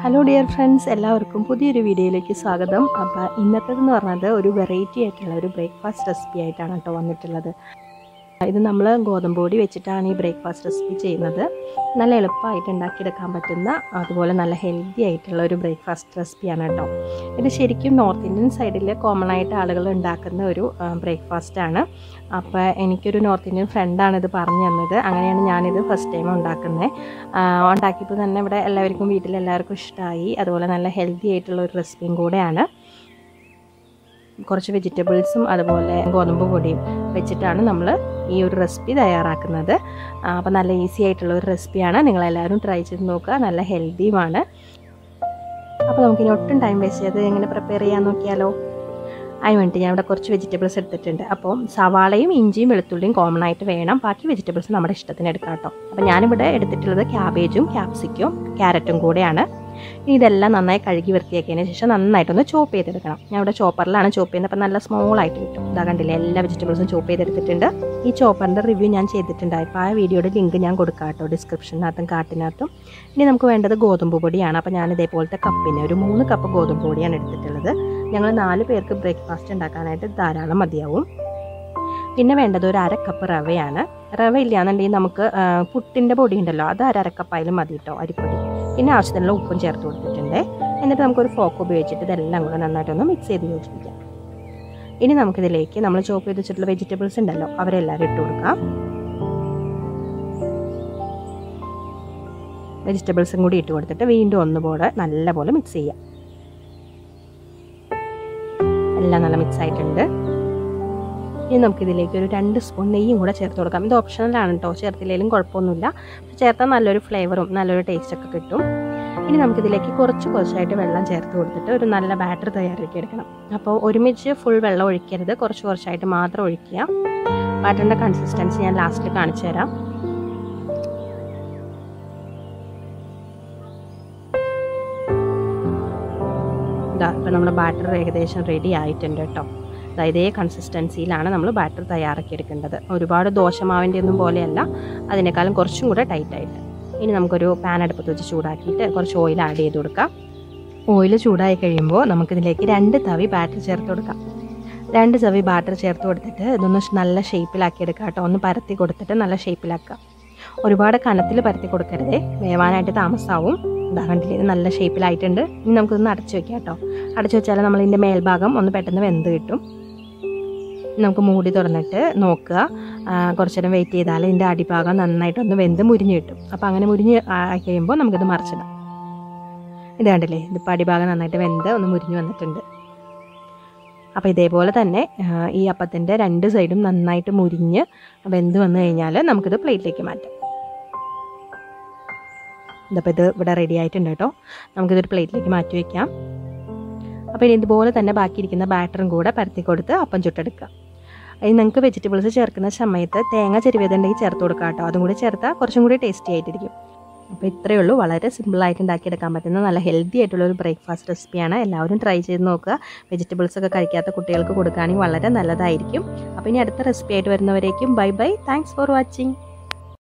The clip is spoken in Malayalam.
ഹലോ ഡിയർ ഫ്രണ്ട്സ് എല്ലാവർക്കും പുതിയൊരു വീഡിയോയിലേക്ക് സ്വാഗതം അപ്പോൾ ഇന്നത്തേതെന്ന് പറഞ്ഞത് ഒരു വെറൈറ്റി ആയിട്ടുള്ള ഒരു ബ്രേക്ക്ഫാസ്റ്റ് റെസിപ്പി ആയിട്ടാണ് കേട്ടോ വന്നിട്ടുള്ളത് ഇത് നമ്മൾ ഗോതമ്പ് പൊടി വെച്ചിട്ടാണ് ഈ ബ്രേക്ക്ഫാസ്റ്റ് റെസിപ്പി ചെയ്യുന്നത് നല്ല എളുപ്പമായിട്ട് ഉണ്ടാക്കിയെടുക്കാൻ പറ്റുന്ന അതുപോലെ നല്ല ഹെൽത്തി ആയിട്ടുള്ള ഒരു ബ്രേക്ക്ഫാസ്റ്റ് റെസിപ്പിയാണ് കേട്ടോ ഇത് ശരിക്കും നോർത്ത് ഇന്ത്യൻ സൈഡിൽ കോമൺ ആയിട്ട് ആളുകൾ ഉണ്ടാക്കുന്ന ഒരു ബ്രേക്ക്ഫാസ്റ്റാണ് അപ്പോൾ എനിക്കൊരു നോർത്ത് ഇന്ത്യൻ ഫ്രണ്ടാണ് ഇത് പറഞ്ഞു തന്നത് അങ്ങനെയാണ് ഞാനിത് ഫസ്റ്റ് ടൈം ഉണ്ടാക്കുന്നത് ഉണ്ടാക്കിയപ്പോൾ തന്നെ ഇവിടെ എല്ലാവർക്കും വീട്ടിൽ എല്ലാവർക്കും ഇഷ്ടമായി അതുപോലെ നല്ല ഹെൽത്തി ആയിട്ടുള്ള ഒരു റെസിപ്പിയും കൂടെയാണ് കുറച്ച് വെജിറ്റബിൾസും അതുപോലെ ഗോതമ്പ് പൊടിയും വെച്ചിട്ടാണ് നമ്മൾ ഈ ഒരു റെസിപ്പി തയ്യാറാക്കുന്നത് അപ്പോൾ നല്ല ഈസി ആയിട്ടുള്ള ഒരു റെസിപ്പിയാണ് നിങ്ങളെല്ലാവരും ട്രൈ ചെയ്ത് നോക്കുക നല്ല ഹെൽത്തിയുമാണ് അപ്പോൾ നമുക്കിനി ഒട്ടും ടൈം വേസ്റ്റ് ചെയ്ത് എങ്ങനെ പ്രിപ്പയർ ചെയ്യാൻ നോക്കിയാലോ അതിന് വേണ്ടി ഞാൻ ഇവിടെ കുറച്ച് വെജിറ്റബിൾസ് എടുത്തിട്ടുണ്ട് അപ്പോൾ സവാളയും ഇഞ്ചിയും വെളുത്തുള്ളിയും കോമൺ ആയിട്ട് വേണം ബാക്കി വെജിറ്റബിൾസ് നമ്മുടെ ഇഷ്ടത്തിന് എടുക്കാം കേട്ടോ അപ്പോൾ ഞാനിവിടെ എടുത്തിട്ടുള്ളത് ക്യാബേജും ക്യാപ്സിക്കും ക്യാരറ്റും കൂടെയാണ് ഇനി ഇതെല്ലാം നന്നായി കഴുകി വൃത്തിയാക്കിയതിന് ശേഷം നന്നായിട്ടൊന്ന് ചോപ്പ് ചെയ്തെടുക്കണം ഞാൻ ഇവിടെ ചോപ്പറിലാണ് ചോപ്പ് ചെയ്യുന്നത് അപ്പോൾ നല്ല സ്മോൾ ആയിട്ട് കിട്ടും ഇതാ കണ്ടില്ലേ എല്ലാ വെജിറ്റബിൾസും ചോപ്പ് ചെയ്തെടുത്തിട്ടുണ്ട് ഈ ചോപ്പറിൻ്റെ റിവ്യൂ ഞാൻ ചെയ്തിട്ടുണ്ടായി അപ്പോൾ ആ വീഡിയോയുടെ ലിങ്ക് ഞാൻ കൊടുക്കാം കേട്ടോ ഡിസ്ക്രിപ്ഷനകത്തും കാട്ടിനകത്തും ഇനി നമുക്ക് വേണ്ടത് ഗോതമ്പ് പൊടിയാണ് അപ്പോൾ ഞാൻ ഇതേപോലത്തെ കപ്പിന് ഒരു മൂന്ന് കപ്പ് ഗോതമ്പ് പൊടിയാണ് എടുത്തിട്ടുള്ളത് ഞങ്ങൾ നാല് പേർക്ക് ബ്രേക്ക്ഫാസ്റ്റ് ഉണ്ടാക്കാനായിട്ട് ധാരാളം മതിയാവും പിന്നെ വേണ്ടത് ഒരു അര കപ്പ് റവയാണ് റവ ഇല്ലയെന്നുണ്ടെങ്കിൽ നമുക്ക് പുട്ടിൻ്റെ പൊടി ഉണ്ടല്ലോ അത് അര അരക്കപ്പായാലും മതി കേട്ടോ അരിപ്പൊടി പിന്നെ ആവശ്യത്തിനുള്ള ഉപ്പും ചേർത്ത് കൊടുത്തിട്ടുണ്ട് എന്നിട്ട് നമുക്കൊരു ഫോക്ക് ഉപയോഗിച്ചിട്ട് ഇതെല്ലാം കൂടെ നന്നായിട്ടൊന്ന് മിക്സ് ചെയ്ത് യോജിപ്പിക്കാം ഇനി നമുക്കിതിലേക്ക് നമ്മൾ ചോപ്പ് ചെയ്ത് വെച്ചിട്ടുള്ള വെജിറ്റബിൾസ് ഉണ്ടല്ലോ അവരെല്ലാവരും ഇട്ട് കൊടുക്കാം വെജിറ്റബിൾസും കൂടി ഇട്ട് കൊടുത്തിട്ട് വീണ്ടും ഒന്നുപോലെ നല്ലപോലെ മിക്സ് ചെയ്യാം എല്ലാം നല്ല മിക്സ് ആയിട്ടുണ്ട് ഇനി നമുക്കിതിലേക്ക് ഒരു രണ്ട് സ്പൂൺ നെയ്യും കൂടെ ചേർത്ത് കൊടുക്കാം ഇത് ഓപ്ഷണലാണ് കേട്ടോ ചേർത്തില്ലെങ്കിലും കുഴപ്പമൊന്നുമില്ല ചേർത്താൽ നല്ലൊരു ഫ്ലേവറും നല്ലൊരു ടേസ്റ്റൊക്കെ കിട്ടും ഇനി നമുക്കിതിലേക്ക് കുറച്ച് കുറച്ചായിട്ട് വെള്ളം ചേർത്ത് കൊടുത്തിട്ട് ഒരു നല്ല ബാറ്റർ തയ്യാറാക്കി എടുക്കണം അപ്പോൾ ഒരുമിച്ച് ഫുൾ വെള്ളം ഒഴിക്കരുത് കുറച്ച് കുറച്ചായിട്ട് മാത്രം ഒഴിക്കുക ബാറ്ററിൻ്റെ കൺസിസ്റ്റൻസി ഞാൻ ലാസ്റ്റിൽ കാണിച്ചു തരാം ഇതാ ഇപ്പം നമ്മുടെ ബാറ്റർ ഏകദേശം റെഡി ആയിട്ടുണ്ട് കേട്ടോ ഇതേ കൺസിസ്റ്റൻസിയിലാണ് നമ്മൾ ബാറ്റർ തയ്യാറാക്കിയെടുക്കേണ്ടത് ഒരുപാട് ദോശമാവിൻ്റെ ഒന്നും പോലെയല്ല അതിനേക്കാളും കുറച്ചും കൂടെ ടൈറ്റായിട്ട് ഇനി നമുക്കൊരു പാൻ അടുപ്പത്ത് വെച്ച് ചൂടാക്കിയിട്ട് കുറച്ച് ഓയിൽ ആഡ് ചെയ്ത് കൊടുക്കാം ഓയിൽ ചൂടായി കഴിയുമ്പോൾ നമുക്കിതിലേക്ക് രണ്ട് തവി ബാറ്റർ ചേർത്ത് കൊടുക്കാം രണ്ട് തവി ബാറ്റർ ചേർത്ത് കൊടുത്തിട്ട് ഇതൊന്ന് നല്ല ഷേപ്പിലാക്കി എടുക്കാം കേട്ടോ ഒന്ന് പരത്തി കൊടുത്തിട്ട് നല്ല ഷേപ്പിലാക്കുക ഒരുപാട് കനത്തിൽ പരത്തി കൊടുക്കരുതേ വേവാനായിട്ട് താമസമാവും ഇതാ കണ്ടില്ലേ ഇത് നല്ല ഷേപ്പിലായിട്ടുണ്ട് ഇനി നമുക്കിതൊന്ന് അടച്ചു വെക്കാം കേട്ടോ അടച്ചു വെച്ചാൽ നമ്മളിതിൻ്റെ മേൽഭാഗം ഒന്ന് പെട്ടെന്ന് വെന്ത് കിട്ടും നമുക്ക് മൂടി തുറന്നിട്ട് നോക്കുക കുറച്ച് നേരം വെയിറ്റ് ചെയ്താൽ ഇതിൻ്റെ അടിഭാഗം നന്നായിട്ടൊന്ന് വെന്ത് മുരിഞ്ഞ് കിട്ടും അപ്പോൾ അങ്ങനെ മുരിഞ്ഞ് കഴിയുമ്പോൾ നമുക്കിത് മറിച്ചിടാം ഇത് കണ്ടില്ലേ ഇതിപ്പോൾ അടിഭാഗം നന്നായിട്ട് വെന്ത് ഒന്ന് മുരിഞ്ഞ് വന്നിട്ടുണ്ട് അപ്പോൾ ഇതേപോലെ തന്നെ ഈ അപ്പത്തിൻ്റെ രണ്ട് സൈഡും നന്നായിട്ട് മുരിഞ്ഞ് വെന്ത് വന്നു കഴിഞ്ഞാൽ നമുക്കിത് പ്ലേറ്റിലേക്ക് മാറ്റാം ഇതപ്പോൾ ഇത് ഇവിടെ റെഡി ആയിട്ടുണ്ട് കേട്ടോ നമുക്കിതൊരു പ്ലേറ്റിലേക്ക് മാറ്റി വയ്ക്കാം അപ്പോൾ ഇനി ഇതുപോലെ തന്നെ ബാക്കിയിരിക്കുന്ന ബാറ്ററും കൂടെ പരത്തി കൊടുത്ത് അപ്പം ചുട്ടെടുക്കുക ഇനി നിങ്ങൾക്ക് വെജിറ്റബിൾസ് ചേർക്കുന്ന സമയത്ത് തേങ്ങ ചെരുവേതുണ്ടെങ്കിൽ ചേർത്ത് കൊടുക്കുക കേട്ടോ അതും കൂടി ചേർത്താൽ കുറച്ചും കൂടി ടേസ്റ്റി ആയിട്ടിരിക്കും അപ്പോൾ ഇത്രയേ ഉള്ളൂ വളരെ സിമ്പിളായിട്ട് ഉണ്ടാക്കിയെടുക്കാൻ പറ്റുന്ന നല്ല ഹെൽത്തി ആയിട്ടുള്ള ഒരു ബ്രേക്ക്ഫാസ്റ്റ് റെസിപ്പിയാണ് എല്ലാവരും ട്രൈ ചെയ്ത് നോക്കുക വെജിറ്റബിൾസ് ഒക്കെ കഴിക്കാത്ത കുട്ടികൾക്ക് കൊടുക്കുകയാണെങ്കിൽ വളരെ നല്ലതായിരിക്കും അപ്പോൾ ഇനി അടുത്ത റെസിപ്പി ആയിട്ട് വരുന്നവരേക്കും bye bye thanks for watching